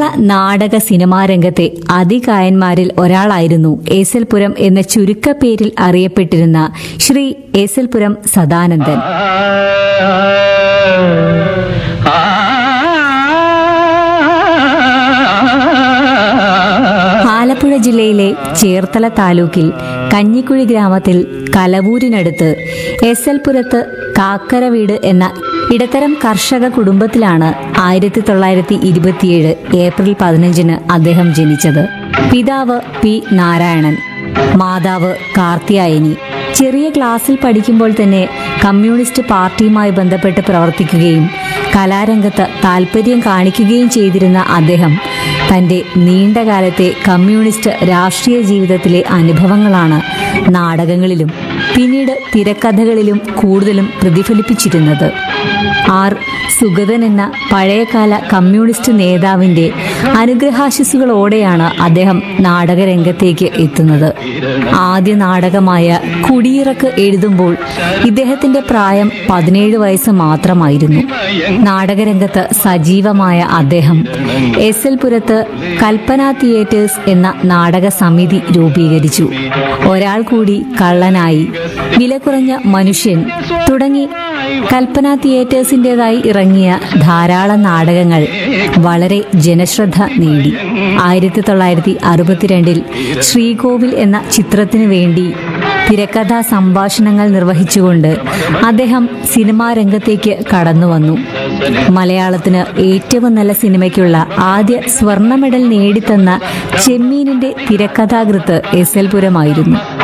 നാടക സിനിമാ രംഗത്തെ അതികായന്മാരിൽ ഒരാളായിരുന്നു ഏസൽപുരം എന്ന ചുരുക്കപ്പേരിൽ അറിയപ്പെട്ടിരുന്ന ശ്രീ ഏസൽപുരം സദാനന്ദൻ ആലപ്പുഴ ജില്ലയിലെ ചേർത്തല താലൂക്കിൽ കഞ്ഞിക്കുഴി ഗ്രാമത്തിൽ കലവൂരിനടുത്ത് എസ് എൽ പുരത്ത് കാക്കര വീട് എന്ന ഇടത്തരം കർഷക കുടുംബത്തിലാണ് ആയിരത്തി തൊള്ളായിരത്തി ഇരുപത്തിയേഴ് ഏപ്രിൽ പതിനഞ്ചിന് അദ്ദേഹം ജനിച്ചത് പിതാവ് പി നാരായണൻ മാതാവ് കാർത്തിയായനി ചെറിയ ക്ലാസ്സിൽ പഠിക്കുമ്പോൾ തന്നെ കമ്മ്യൂണിസ്റ്റ് പാർട്ടിയുമായി ബന്ധപ്പെട്ട് പ്രവർത്തിക്കുകയും കലാരംഗത്ത് താൽപ്പര്യം കാണിക്കുകയും ചെയ്തിരുന്ന അദ്ദേഹം തന്റെ നീണ്ടകാലത്തെ കമ്മ്യൂണിസ്റ്റ് രാഷ്ട്രീയ ജീവിതത്തിലെ അനുഭവങ്ങളാണ് നാടകങ്ങളിലും പിന്നീട് തിരക്കഥകളിലും കൂടുതലും പ്രതിഫലിപ്പിച്ചിരുന്നത് ആർ സുഗതൻ എന്ന പഴയകാല കമ്മ്യൂണിസ്റ്റ് നേതാവിന്റെ അനുഗ്രഹാശിസുകളോടെയാണ് അദ്ദേഹം നാടകരംഗത്തേക്ക് എത്തുന്നത് ആദ്യ നാടകമായ കുടിയിറക്ക് എഴുതുമ്പോൾ ഇദ്ദേഹത്തിന്റെ പ്രായം പതിനേഴ് വയസ്സ് മാത്രമായിരുന്നു നാടകരംഗത്ത് സജീവമായ അദ്ദേഹം എസ് എൽ പുരത്ത് കൽപ്പന തിയേറ്റേഴ്സ് എന്ന നാടക സമിതി രൂപീകരിച്ചു ഒരാൾ കൂടി കള്ളനായി വില കുറഞ്ഞ മനുഷ്യൻ തുടങ്ങി കൽപ്പന തിയേറ്റേഴ്സിൻ്റെതായി ഇറങ്ങിയ ധാരാളം നാടകങ്ങൾ വളരെ ജനശ്രദ്ധ നേടി ആയിരത്തി തൊള്ളായിരത്തി അറുപത്തിരണ്ടിൽ ശ്രീകോവിൽ എന്ന ചിത്രത്തിനു വേണ്ടി തിരക്കഥാ സംഭാഷണങ്ങൾ നിർവഹിച്ചുകൊണ്ട് അദ്ദേഹം സിനിമാ രംഗത്തേക്ക് കടന്നു വന്നു മലയാളത്തിന് ഏറ്റവും നല്ല സിനിമയ്ക്കുള്ള ആദ്യ സ്വർണ്ണ മെഡൽ നേടിത്തന്ന ചെമ്മീനിന്റെ തിരക്കഥാകൃത്ത് എസ് എൽ പുരമായിരുന്നു